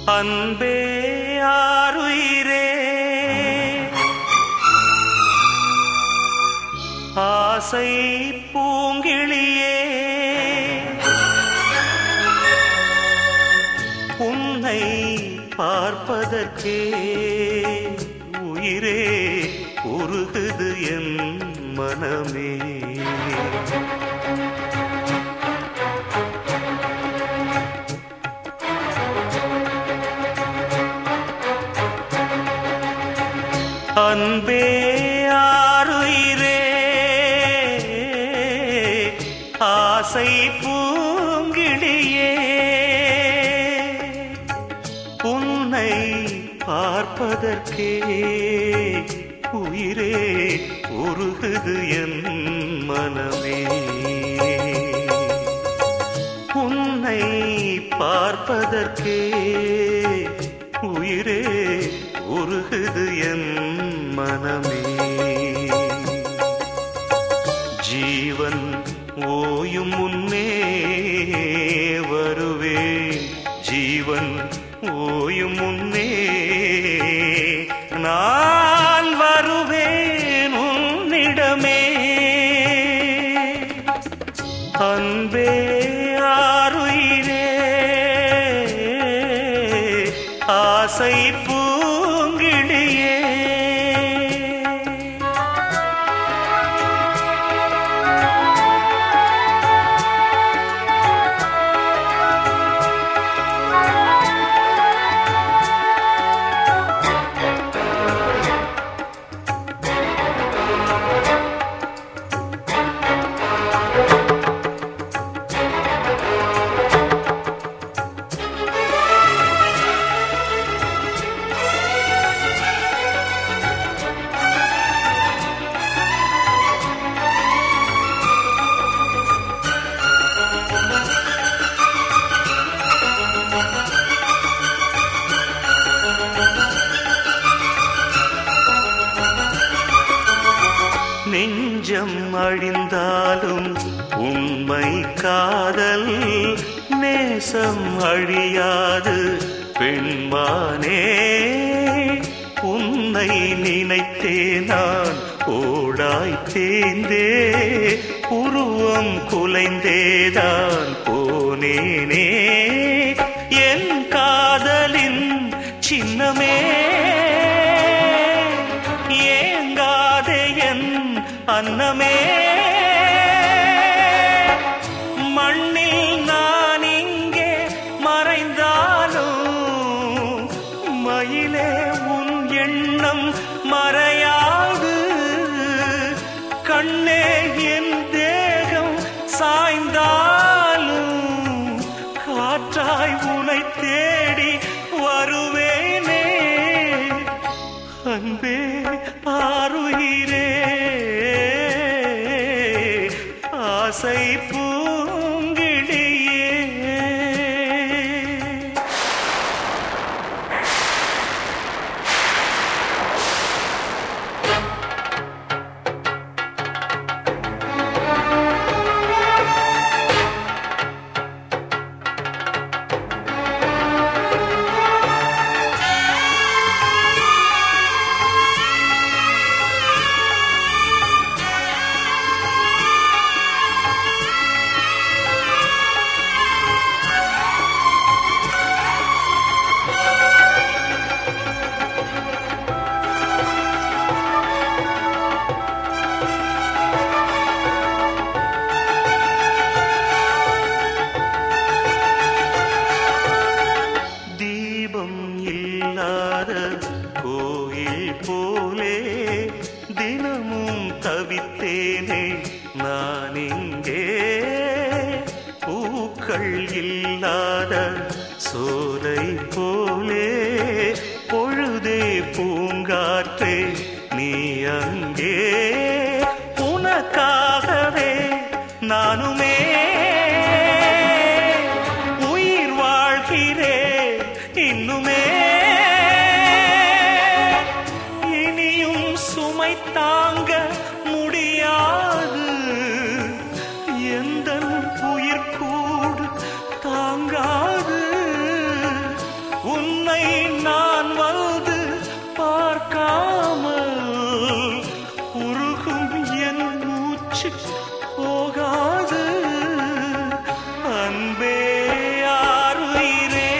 அன்பே ஆருயிரே ஆசை பூங்கிளியே உன்னை பார்ப்பதற்கே உயிரே உருகுது என் மனமே அன்பே ஆருயிரே ஆசை பூங்கிளியே உன்னை பார்ப்பதற்கே உயிரே உருகுது என் மனமே உன்னை பார்ப்பதற்கே உயிரே உருகுது என் மனமே ஜீவன் ஓயும் முன்னே வருவேன் ஜீவன் ஓயும் முன்னே நான் வருவேன் உன்னிடமே அன்பே ஆருயிரே ஆசை பூங்கிளியே நெஞ்சம் அழிந்தாலும் உண்மை காதல் நேசம் அழியாது பெண்மானே உன்னை நினைத்தே நான் ஓடாய் தேய்ந்தே உருவம் குலைந்தேதான் போனேனே என் காதலின் சின்னமே ஏங்காதே என் அன்னமே மண்ணில் நான் இங்கே மறைந்தாலும் மயிலே உன் எண்ணம் மறையாது கண்ணே என் தேகம் சாய்ந்தாலும் காற்றாய் உனை தேடி வருவேனே அன்பே ஆருயிரே ஆசை பூங்கிடியே தீபம் இல்லாத கோயில் போலே தினமும் தவித்தேனே நான் இங்கே பூக்கள் இல்லாத சோலை போலே பொழுதே பூங்காற்றே நீ அங்கே உனக்காகவே நானுமே உயிர் வாழ்கிறேன் இன்னுமே இனியும் சுமை தாங்க முடியாது எந்த உயிர் கூடு தாங்காது உன்னை உன்னை நான் வந்து பார்க்காமல் உருகும் என் மூச்சு போகாது அன்பே ஆருயிரே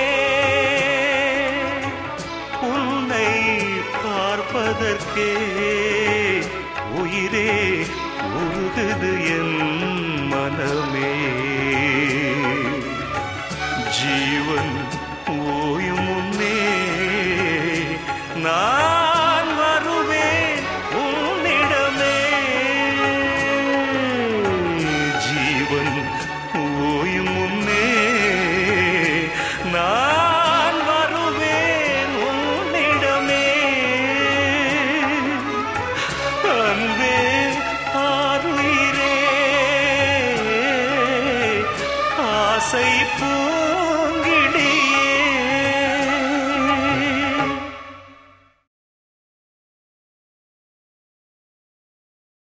உன்னை பார்ப்பதற்கே உயிரே உருகுது என் மனமே ஜீவன் ஓயும் முன்னே நான்